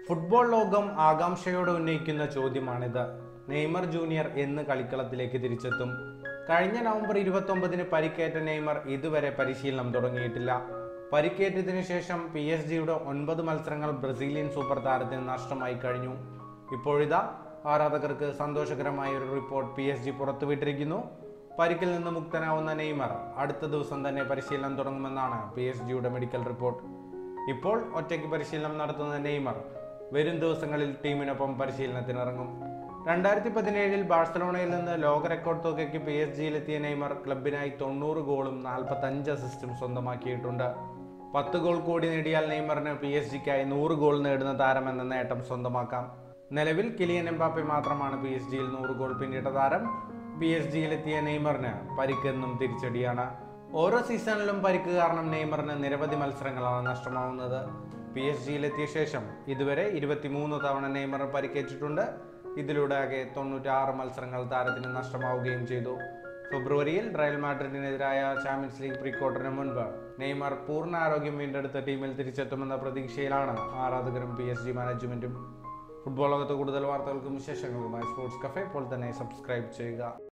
football ലോകം ആകാംക്ഷയോടെ ഉന്നയിക്കുന്ന ചോദ്യമാണിത് നെയ്മർ ജൂനിയർ എന്ന് കളിക്കളത്തിലേക്ക് തിരിച്ചെത്തും കഴിഞ്ഞ നവംബർ ഇരുപത്തൊമ്പതിന് പരിക്കേറ്റ നെയ്മർ ഇതുവരെ പരിശീലനം തുടങ്ങിയിട്ടില്ല പരിക്കേറ്റതിനു ശേഷം പി എസ് ജിയുടെ ഒൻപത് മത്സരങ്ങൾ ബ്രസീലിയൻ സൂപ്പർ താരത്തിന് നഷ്ടമായി കഴിഞ്ഞു ഇപ്പോഴിതാ ആരാധകർക്ക് സന്തോഷകരമായ ഒരു റിപ്പോർട്ട് പി എസ് ജി പുറത്തുവിട്ടിരിക്കുന്നു പരിക്കിൽ നിന്ന് മുക്തനാവുന്ന നെയ്മർ അടുത്ത ദിവസം തന്നെ പരിശീലനം തുടങ്ങുമെന്നാണ് പി എസ് ജിയുടെ മെഡിക്കൽ റിപ്പോർട്ട് ഇപ്പോൾ ഒറ്റയ്ക്ക് പരിശീലനം നടത്തുന്ന നെയ്മർ വരും ദിവസങ്ങളിൽ ടീമിനൊപ്പം പരിശീലനത്തിനിറങ്ങും രണ്ടായിരത്തി പതിനേഴിൽ ബാഴ്സലോണയിൽ നിന്ന് ലോക റെക്കോർഡ് തുകയ്ക്ക് പി എസ് ജിയിലെത്തിയ നെയ്മർ ക്ലബിനായി തൊണ്ണൂറ് ഗോളും നാൽപ്പത്തഞ്ച് അസിസ്റ്റും സ്വന്തമാക്കിയിട്ടുണ്ട് പത്ത് ഗോൾ കൂടി നേടിയാൽ നെയ്മറിന് പി എസ് ജിക്കായി നൂറ് ഗോൾ നേടുന്ന താരമെന്ന നേട്ടം സ്വന്തമാക്കാം നിലവിൽ കിലിയൻ എംബാപ്പെ മാത്രമാണ് പി എസ് ജിയിൽ നൂറ് ഗോൾ പിന്നിട്ട താരം പി എസ് ജിയിലെത്തിയ നെയ്മറിന് പരിക്കെന്നും തിരിച്ചടിയാണ് ഓരോ സീസണിലും പരിക്ക് കാരണം നെയ്മറിന് നിരവധി മത്സരങ്ങളാണ് നഷ്ടമാവുന്നത് പി എസ് ജിയിലെത്തിയ ശേഷം ഇതുവരെ ഇരുപത്തിമൂന്ന് തവണ നെയ്മർ പരിക്കേറ്റിട്ടുണ്ട് ഇതിലൂടെ ആകെ തൊണ്ണൂറ്റാറ് മത്സരങ്ങൾ താരത്തിന് നഷ്ടമാവുകയും ചെയ്തു ഫെബ്രുവരിയിൽ റയൽ മാഡ്രിഡിനെതിരായ ചാമ്പ്യൻസ് ലീഗ് പ്രീ ക്വാർട്ടറിന് മുൻപ് നെയ്മർ പൂർണ്ണ ആരോഗ്യം വീണ്ടെടുത്ത ടീമിൽ തിരിച്ചെത്തുമെന്ന പ്രതീക്ഷയിലാണ് ആരാധകരും പി എസ് ജി മാനേജ്മെന്റും ഫുട്ബോൾ ലോകത്ത് കൂടുതൽ വാർത്തകൾക്കും വിശേഷങ്ങളുമായി സ്പോർട്സ് കഫേ ഇപ്പോൾ തന്നെ സബ്സ്ക്രൈബ് ചെയ്യുക